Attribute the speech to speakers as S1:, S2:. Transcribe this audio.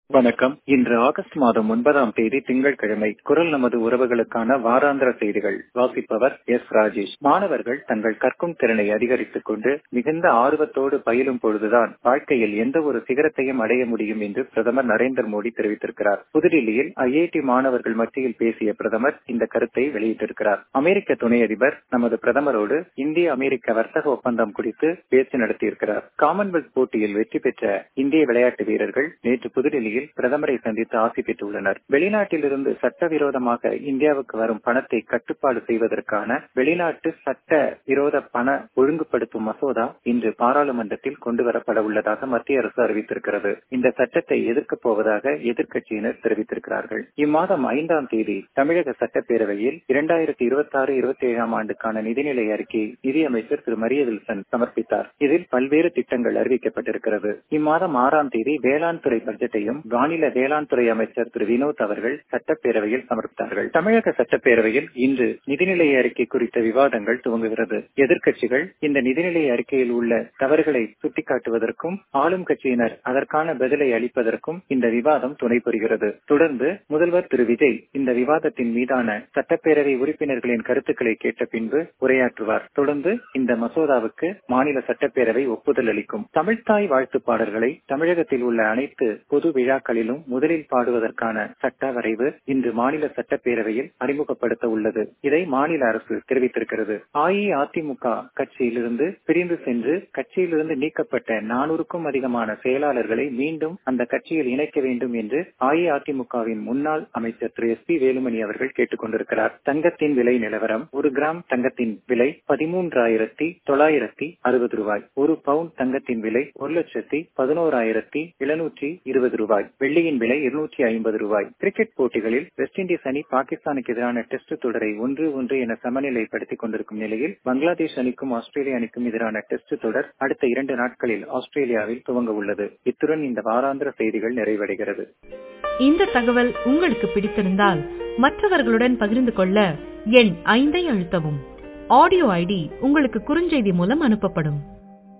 S1: வணக்கம் இன்று ஆகஸ்ட் மாதம் ஒன்பதாம் தேதி திங்கட்கிழமை குரல் நமது உறவுகளுக்கான வாராந்திர செய்திகள் வாசிப்பவர் எஸ் ராஜேஷ் மாணவர்கள் தங்கள் கற்கும் திறனை அதிகரித்துக் கொண்டு மிகுந்த ஆர்வத்தோடு பயிலும் பொழுதுதான் வாழ்க்கையில் எந்த ஒரு சிகரத்தையும் அடைய முடியும் என்று பிரதமர் நரேந்திர மோடி தெரிவித்திருக்கிறார் புதுடில்லியில் ஐஐடி மாணவர்கள் மத்தியில் பேசிய பிரதமர் இந்த கருத்தை வெளியிட்டிருக்கிறார் அமெரிக்க துணை அதிபர் நமது பிரதமரோடு இந்திய அமெரிக்க வர்த்தக ஒப்பந்தம் குறித்து பேச்சு நடத்தியிருக்கிறார் காமன்வெல்த் போட்டியில் வெற்றி பெற்ற இந்திய விளையாட்டு வீரர்கள் நேற்று புதுடில்லியில் நிலையில் பிரதமரை சந்தித்து ஆசி பெற்றுள்ளனர் வெளிநாட்டிலிருந்து சட்டவிரோதமாக இந்தியாவுக்கு வரும் பணத்தை கட்டுப்பாடு செய்வதற்கான வெளிநாட்டு சட்ட விரோத பண ஒழுங்குபடுத்தும் மசோதா இன்று பாராளுமன்றத்தில் கொண்டுவரப்பட உள்ளதாக மத்திய அரசு அறிவித்திருக்கிறது இந்த சட்டத்தை எதிர்க்கப் போவதாக எதிர்க்கட்சியினர் தெரிவித்திருக்கிறார்கள் இம்மாதம் ஐந்தாம் தேதி தமிழக சட்டப்பேரவையில் இரண்டாயிரத்தி இருபத்தி ஆறு இருபத்தி ஏழாம் ஆண்டுக்கான நிதிநிலை அறிக்கையை நிதியமைச்சர் திரு மரிய வில்சன் சமர்ப்பித்தார் இதில் பல்வேறு திட்டங்கள் அறிவிக்கப்பட்டிருக்கிறது இம்மாதம் ஆறாம் தேதி வேளாண் துறை பட்ஜெட்டையும் மாநில வேளாண் துறை அமைச்சர் திரு வினோத் அவர்கள் சட்டப்பேரவையில் சமர்ப்பித்தார்கள் தமிழக சட்டப்பேரவையில் இன்று நிதிநிலை அறிக்கை குறித்த விவாதங்கள் துவங்குகிறது எதிர்க்கட்சிகள் இந்த நிதிநிலை அறிக்கையில் உள்ள தவறுகளை சுட்டிக்காட்டுவதற்கும் ஆளும் கட்சியினர் அதற்கான பதிலை அளிப்பதற்கும் இந்த விவாதம் துணை புரிகிறது தொடர்ந்து முதல்வர் திரு விஜய் இந்த விவாதத்தின் மீதான சட்டப்பேரவை உறுப்பினர்களின் கருத்துக்களை கேட்ட பின்பு உரையாற்றுவார் தொடர்ந்து இந்த மசோதாவுக்கு மாநில சட்டப்பேரவை ஒப்புதல் அளிக்கும் தமிழ்தாய் வாழ்த்து பாடல்களை தமிழகத்தில் உள்ள அனைத்து பொது விழாக்களிலும் முதலில் பாடுவதற்கான சட்ட வரைவு இன்று மாநில சட்டப்பேரவையில் அறிமுகப்படுத்த உள்ளது இதை மாநில அரசு தெரிவித்திருக்கிறது அஇஅதிமுக கட்சியிலிருந்து பிரிந்து சென்று கட்சியிலிருந்து நீக்கப்பட்ட நானூறுக்கும் அதிகமான செயலாளர்களை மீண்டும் அந்த கட்சியில் இணைக்க வேண்டும் என்று அஇஅதிமுகவின் முன்னாள் அமைச்சர் திரு எஸ் பி வேலுமணி அவர்கள் கேட்டுக் கொண்டிருக்கிறார் தங்கத்தின் விலை நிலவரம் ஒரு கிராம் தங்கத்தின் விலை பதிமூன்றாயிரத்தி தொள்ளாயிரத்தி அறுபது ரூபாய் ஒரு பவுண்ட் தங்கத்தின் விலை ஒரு லட்சத்தி பதினோராயிரத்தி எழுநூற்றி இருபது ரூபாய் வெள்ளியின் விலை இருநூற்றி ஐம்பது ரூபாய் கிரிக்கெட் போட்டிகளில் வெஸ்ட் இண்டீஸ் அணி பாகிஸ்தானுக்கு எதிரான டெஸ்ட் தொடரை ஒன்று ஒன்று என சமநிலைப்படுத்திக் கொண்டிருக்கும் நிலையில் பங்களாதேஷ் அணிக்கும் ஆஸ்திரேலிய அணிக்கும் எதிரான டெஸ்ட் தொடர் அடுத்த இரண்டு நாட்களில் ஆஸ்திரேலியாவில் துவங்க உள்ளது இத்துடன் இந்த வாராந்திர செய்திகள் நிறைவடைகிறது
S2: இந்த தகவல் உங்களுக்கு பிடித்திருந்தால் மற்றவர்களுடன் பகிர்ந்து கொள்ள எண் ஐந்தை அழுத்தவும் ஆடியோ ஐடி உங்களுக்கு குறுஞ்செய்தி மூலம் அனுப்பப்படும்